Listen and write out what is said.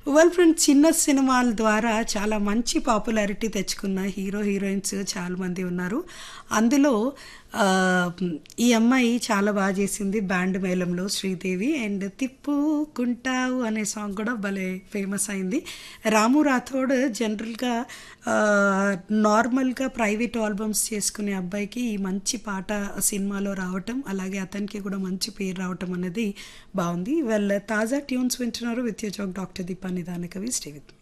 well friend చిన్న సినిమాల ద్వారా చాలా మంచి పాపులారిటీ తెచ్చుకున్న హీరో హీరోయిన్స్ చాలా మంది ఉన్నారు అందులో ఆ, ఈ అమ్మాయి చాలా బాగా చేసింది బ్యాండ్ మేళంలో శ్రీదేవి అండ్ తిప్పుకుంటావు అనే సాంగ్ కూడా భలే ఫేమస్ అయింది రాము రాథోడ్ జనరల్గా నార్మల్గా ప్రైవేట్ ఆల్బమ్స్ చేసుకునే అబ్బాయికి ఈ మంచి పాట సినిమాలో రావటం అలాగే అతనికి కూడా మంచి పేరు రావటం అనేది బాగుంది వాళ్ళ తాజా ట్యూన్స్ వింటున్నారు విత్ డాక్టర్ దీపా నిదాన కవి స్టే విత్